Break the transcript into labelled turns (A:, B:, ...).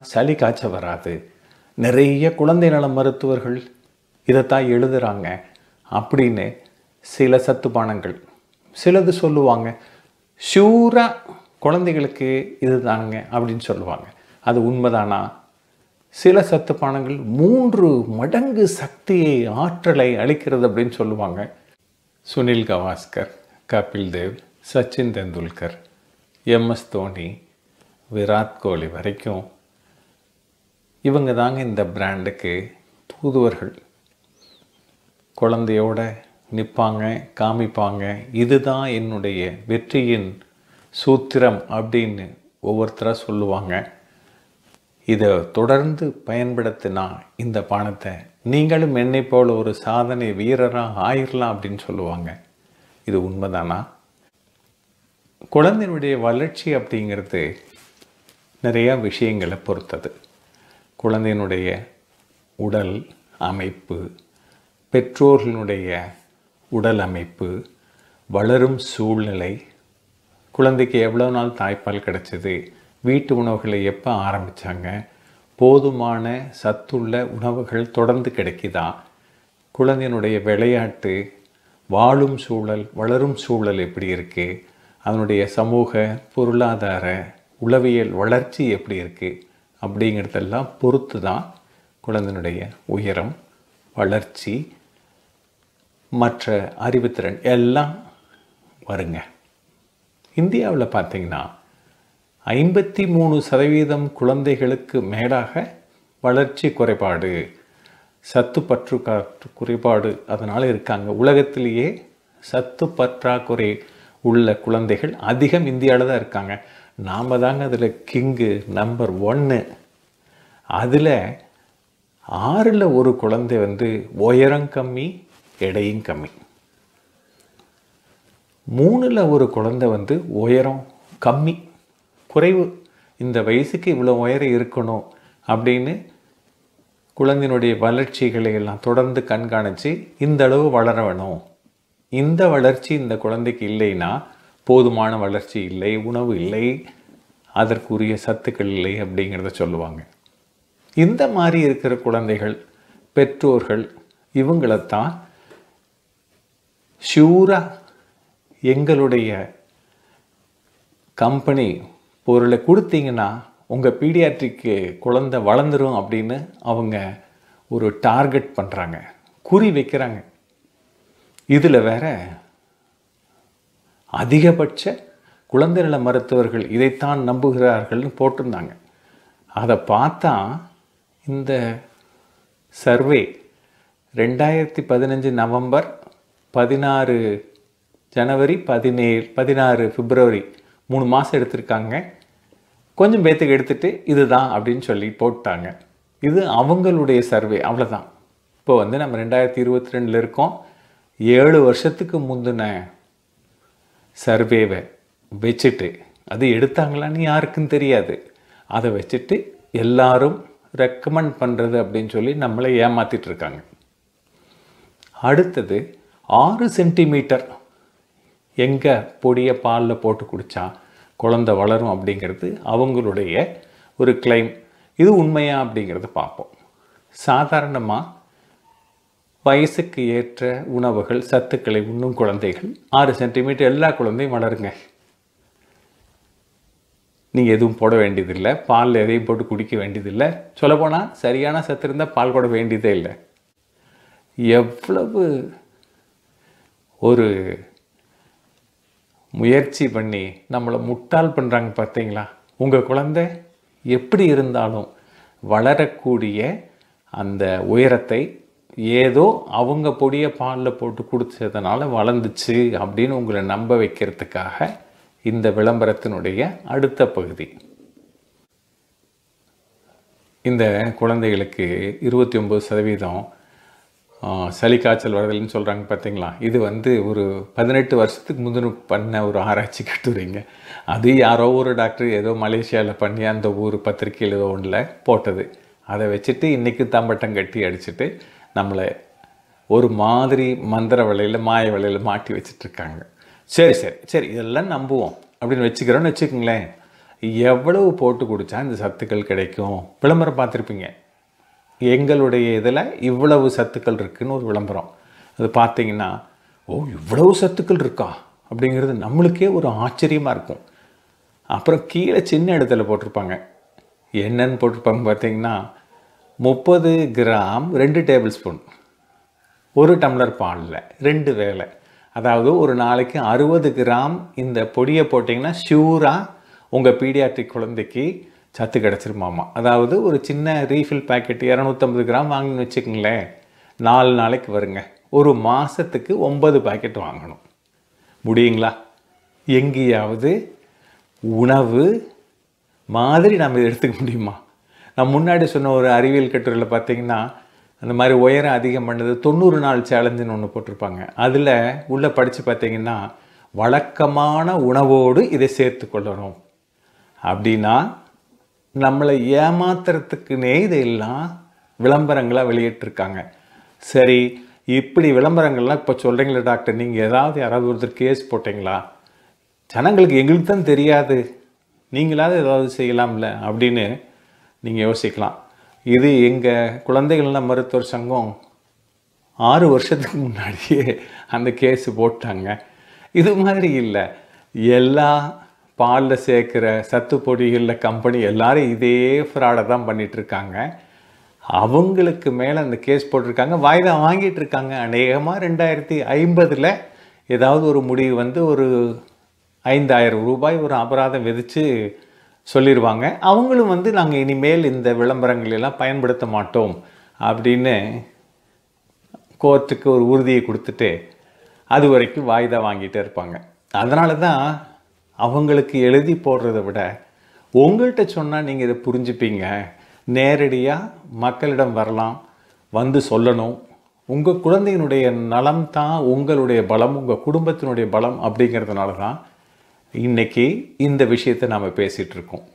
A: சளி காய்ச்ச வராது நிறைய குழந்தை நல மருத்துவர்கள் இதைத்தான் எழுதுறாங்க அப்படின்னு சில சத்துப்பானங்கள் சிலது சொல்லுவாங்க ஷூராக குழந்தைகளுக்கு இதுதானுங்க அப்படின்னு சொல்லுவாங்க அது உண்மைதானா சில சத்துப்பானங்கள் மூன்று மடங்கு சக்தியை ஆற்றலை அளிக்கிறது அப்படின்னு சொல்லுவாங்க சுனில் கவாஸ்கர் கபில் தேவ் சச்சின் தெண்டுல்கர் எம்எஸ் தோனி விராட் கோலி வரைக்கும் இவங்க தாங்க இந்த பிராண்டுக்கு தூதுவர்கள் குழந்தையோட நிற்பாங்க காமிப்பாங்க இதுதான் என்னுடைய வெற்றியின் சூத்திரம் அப்படின்னு ஒவ்வொருத்தராக சொல்லுவாங்க இதை தொடர்ந்து பயன்படுத்தினா இந்த பானத்தை நீங்களும் என்னை போல ஒரு சாதனை வீரராக ஆயிரலாம் அப்படின்னு சொல்லுவாங்க இது உண்மைதானா குழந்தையினுடைய வளர்ச்சி அப்படிங்கிறது நிறையா விஷயங்களை பொறுத்தது குழந்தையினுடைய உடல் அமைப்பு பெற்றோர்களுடைய உடல் அமைப்பு வளரும் சூழ்நிலை குழந்தைக்கு எவ்வளோ நாள் தாய்ப்பால் கிடச்சிது வீட்டு உணவுகளை எப்போ ஆரம்பித்தாங்க போதுமான சத்துள்ள உணவுகள் தொடர்ந்து கிடைக்குதா குழந்தையினுடைய விளையாட்டு வாழும் சூழல் வளரும் சூழல் எப்படி இருக்குது அதனுடைய சமூக பொருளாதார உளவியல் வளர்ச்சி எப்படி இருக்குது அப்படிங்கிறதெல்லாம் பொறுத்து தான் குழந்தையினுடைய உயரம் வளர்ச்சி மற்ற அறிவுத்திறன் எல்லாம் வருங்க இந்தியாவில் பார்த்தீங்கன்னா ஐம்பத்தி மூணு சதவீதம் குழந்தைகளுக்கு மேலாக வளர்ச்சி குறைபாடு சத்து பற்று காற்று குறைபாடு அதனால் இருக்காங்க உலகத்திலேயே சத்து பற்றாக்குறை உள்ள குழந்தைகள் அதிகம் இந்தியாவில் தான் இருக்காங்க நாம் தாங்க அதில் கிங்கு நம்பர் ஒன்று அதில் ஆறில் ஒரு குழந்தை வந்து உயரம் கம்மி எடையும் கம்மி மூணில் ஒரு குழந்தை வந்து உயரம் கம்மி குறைவு இந்த வயசுக்கு இவ்வளோ உயரம் இருக்கணும் அப்படின்னு குழந்தையினுடைய வளர்ச்சிகளை எல்லாம் தொடர்ந்து கண்காணித்து இந்த அளவு வளர வேணும் இந்த வளர்ச்சி இந்த குழந்தைக்கு இல்லைன்னா போதுமான வளர்ச்சி இல்லை உணவு இல்லை அதற்குரிய சத்துக்கள் இல்லை அப்படிங்கிறத சொல்லுவாங்க இந்த மாதிரி இருக்கிற குழந்தைகள் பெற்றோர்கள் இவங்களைத்தான் ஷூராக எங்களுடைய கம்பெனி பொருளை கொடுத்தீங்கன்னா உங்கள் பீடியாட்ரிக்கு குழந்தை வளர்ந்துரும் அப்படின்னு அவங்க ஒரு டார்கெட் பண்ணுறாங்க குறி வைக்கிறாங்க இதில் வேற அதிகபட்ச குழந்தை நல மருத்துவர்கள் இதைத்தான் நம்புகிறார்கள்னு போட்டிருந்தாங்க அதை பார்த்தா இந்த சர்வே ரெண்டாயிரத்தி பதினஞ்சு நவம்பர் பதினாறு ஜனவரி பதினேழு பதினாறு பிப்ரவரி மூணு மாதம் எடுத்திருக்காங்க கொஞ்சம் பேத்துக்கு எடுத்துட்டு இதுதான் அப்படின்னு சொல்லி போட்டாங்க இது அவங்களுடைய சர்வே அவ்வளோதான் இப்போ வந்து நம்ம ரெண்டாயிரத்தி இருபத்தி ரெண்டில் இருக்கோம் ஏழு வருஷத்துக்கு முந்தின சர்வேவை வச்சுட்டு அது எடுத்தாங்களான்னு யாருக்கும் தெரியாது அதை வச்சுட்டு எல்லாரும் ரெக்கமெண்ட் பண்ணுறது அப்படின்னு சொல்லி நம்மளை ஏமாத்திட்டு இருக்காங்க அடுத்தது ஆறு சென்டிமீட்டர் எங்கே பொடியை பாலில் போட்டு குடித்தா குழந்தை வளரும் அப்படிங்கிறது அவங்களுடைய ஒரு கிளைம் இது உண்மையா அப்படிங்கிறத பார்ப்போம் சாதாரணமாக வயசுக்கு ஏற்ற உணவுகள் சத்துக்களை உண்ணும் குழந்தைகள் ஆறு சென்டிமீட்டர் எல்லா குழந்தையும் வளருங்க நீங்கள் எதுவும் போட வேண்டியதில்லை பால் எதையும் போட்டு குடிக்க வேண்டியதில்லை சொல்லப்போனால் சரியான சத்து இருந்தால் பால் போட வேண்டியதே இல்லை எவ்வளவு ஒரு முயற்சி பண்ணி நம்மளை முட்டாள் பண்ணுறாங்க பார்த்தீங்களா உங்கள் குழந்தை எப்படி இருந்தாலும் வளரக்கூடிய அந்த உயரத்தை ஏதோ அவங்க பொடியை பாலில் போட்டு குடித்ததுனால வளர்ந்துச்சு அப்படின்னு உங்களை நம்ப வைக்கிறதுக்காக இந்த விளம்பரத்தினுடைய அடுத்த பகுதி இந்த குழந்தைகளுக்கு இருபத்தி ஒம்பது சதவீதம் ஆ, சளி காய்ச்சல் வருதல்னு சொல்கிறாங்க பார்த்தீங்களா இது வந்து ஒரு பதினெட்டு வருஷத்துக்கு முந்தின பண்ண ஒரு ஆராய்ச்சி கட்டுரைங்க அது யாரோ ஒரு டாக்டர் ஏதோ மலேசியாவில் பண்ணி அந்த ஊர் பத்திரிக்கையில் ஏதோ ஒன்றில் போட்டது அதை வச்சுட்டு இன்றைக்கி தம்பட்டம் கட்டி அடிச்சுட்டு நம்மளை ஒரு மாதிரி மந்திர வலையில் மாய வலையில் மாட்டி வச்சிட்ருக்காங்க சரி சரி சரி இதெல்லாம் நம்புவோம் அப்படின்னு வச்சுக்கிறோன்னு வச்சுக்கோங்களேன் எவ்வளவு போட்டு குடித்தா இந்த சத்துக்கள் கிடைக்கும் விளம்பரம் பார்த்துருப்பீங்க எங்களுடைய இதில் இவ்வளவு சத்துக்கள் இருக்குன்னு ஒரு விளம்பரம் அது பார்த்தீங்கன்னா ஓ இவ்வளவு சத்துக்கள் இருக்கா அப்படிங்கிறது நம்மளுக்கே ஒரு ஆச்சரியமாக இருக்கும் அப்புறம் கீழே சின்ன இடத்துல போட்டிருப்பாங்க என்னன்னு போட்டிருப்பாங்க பார்த்தீங்கன்னா முப்பது கிராம் ரெண்டு டேபிள் ஸ்பூன் ஒரு டம்ளர் பாலில் ரெண்டு வேளை அதாவது ஒரு நாளைக்கு அறுபது கிராம் இந்த பொடியை போட்டிங்கன்னா ஷூராக உங்கள் பீடியாட்ரிக் குழந்தைக்கு சத்து கிடச்சிருமாமா அதாவது ஒரு சின்ன ரீஃபில் பேக்கெட் இரநூத்தம்பது கிராம் வாங்கின்னு வச்சுக்கோங்களேன் நாலு நாளைக்கு வருங்க ஒரு மாதத்துக்கு ஒன்பது பாக்கெட் வாங்கணும் முடியுங்களா எங்கேயாவது உணவு மாதிரி நம்ம இதை எடுத்துக்க முடியுமா நான் முன்னாடி சொன்ன ஒரு அறிவியல் கட்டுரையில் பார்த்தீங்கன்னா அந்த மாதிரி உயரம் அதிகம் பண்ணது தொண்ணூறு நாள் சேலஞ்சுன்னு ஒன்று போட்டிருப்பாங்க அதில் உள்ளே படித்து பார்த்தீங்கன்னா வழக்கமான உணவோடு இதை சேர்த்து கொள்ளணும் அப்படின்னா நம்மளை ஏமாத்துறதுக்குனே இதையெல்லாம் விளம்பரங்களாக வெளியிட்டிருக்காங்க சரி இப்படி விளம்பரங்கள்லாம் இப்போ சொல்கிறீங்களே டாக்டர் நீங்கள் ஏதாவது யாராவது ஒருத்தர் கேஸ் போட்டிங்களா ஜனங்களுக்கு எங்களுக்கு தான் தெரியாது நீங்களாவது ஏதாவது செய்யலாம்ல அப்படின்னு நீங்கள் யோசிக்கலாம் இது எங்கள் குழந்தைகள் நல மருத்துவர் சங்கம் ஆறு வருஷத்துக்கு முன்னாடியே அந்த கேஸ் போட்டாங்க இது மாதிரி இல்லை எல்லா பாலில் சேர்க்குற சத்து பொடிகளில் கம்பெனி எல்லாரும் இதே ஃப்ராடை தான் பண்ணிட்டு இருக்காங்க அவங்களுக்கு மேலே அந்த கேஸ் போட்டிருக்காங்க வாய்தா வாங்கிட்டு இருக்காங்க அநேகமாக ரெண்டாயிரத்தி ஐம்பதில் ஏதாவது ஒரு முடிவு வந்து ஒரு ஐந்தாயிரம் ரூபாய் ஒரு அபராதம் விதித்து சொல்லிடுவாங்க அவங்களும் வந்து நாங்கள் இனிமேல் இந்த விளம்பரங்கள் எல்லாம் பயன்படுத்த மாட்டோம் அப்படின்னு கோர்ட்டுக்கு ஒரு உறுதியை கொடுத்துட்டு அது வரைக்கும் வாய்தா வாங்கிட்டே இருப்பாங்க அதனால தான் அவங்களுக்கு எழுதி போடுறத விட உங்கள்கிட்ட சொன்னால் நீங்கள் இதை புரிஞ்சுப்பீங்க நேரடியாக மக்களிடம் வரலாம் வந்து சொல்லணும் உங்கள் குழந்தையினுடைய நலம் தான் உங்களுடைய பலம் உங்கள் குடும்பத்தினுடைய பலம் அப்படிங்கிறதுனால தான் இன்னைக்கு இந்த விஷயத்தை நாம் பேசிகிட்டு இருக்கோம்